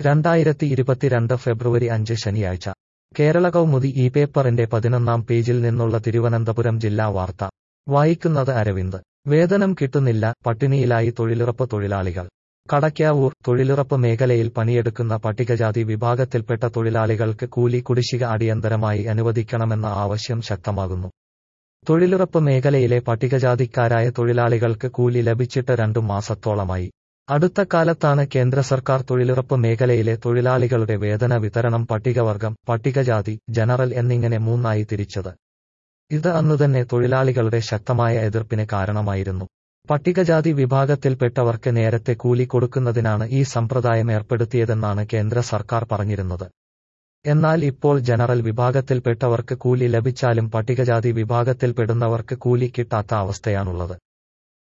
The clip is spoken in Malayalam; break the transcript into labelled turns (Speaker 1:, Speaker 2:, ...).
Speaker 1: രണ്ടായിരത്തി ഇരുപത്തിരണ്ട് ഫെബ്രുവരി അഞ്ച് ശനിയാഴ്ച കേരള കൗമുദി ഈ പേപ്പറിന്റെ പതിനൊന്നാം പേജിൽ നിന്നുള്ള തിരുവനന്തപുരം ജില്ലാ വാർത്ത വായിക്കുന്നത് അരവിന്ദ് വേതനം കിട്ടുന്നില്ല പട്ടിണിയിലായി തൊഴിലുറപ്പ് തൊഴിലാളികൾ കടയ്ക്കാവൂർ തൊഴിലുറപ്പ് മേഖലയിൽ പണിയെടുക്കുന്ന പട്ടികജാതി വിഭാഗത്തിൽപ്പെട്ട തൊഴിലാളികൾക്ക് കൂലി കുടിശ്ശിക അടിയന്തരമായി അനുവദിക്കണമെന്ന ആവശ്യം ശക്തമാകുന്നു തൊഴിലുറപ്പ് മേഖലയിലെ പട്ടികജാതിക്കാരായ തൊഴിലാളികൾക്ക് കൂലി ലഭിച്ചിട്ട് രണ്ടു മാസത്തോളമായി അടുത്ത കാലത്താണ് കേന്ദ്ര സർക്കാർ തൊഴിലുറപ്പ് മേഖലയിലെ തൊഴിലാളികളുടെ വേതന വിതരണം പട്ടികവർഗം പട്ടികജാതി ജനറൽ എന്നിങ്ങനെ മൂന്നായി തിരിച്ചത് ഇത് അന്നുതന്നെ തൊഴിലാളികളുടെ ശക്തമായ എതിർപ്പിന് കാരണമായിരുന്നു പട്ടികജാതി വിഭാഗത്തിൽപ്പെട്ടവർക്ക് നേരത്തെ കൂലി കൊടുക്കുന്നതിനാണ് ഈ സമ്പ്രദായം ഏർപ്പെടുത്തിയതെന്നാണ് കേന്ദ്ര സർക്കാർ പറഞ്ഞിരുന്നത് എന്നാൽ ഇപ്പോൾ ജനറൽ വിഭാഗത്തിൽപ്പെട്ടവർക്ക് കൂലി ലഭിച്ചാലും പട്ടികജാതി വിഭാഗത്തിൽപ്പെടുന്നവർക്ക് കൂലി കിട്ടാത്ത അവസ്ഥയാണുള്ളത്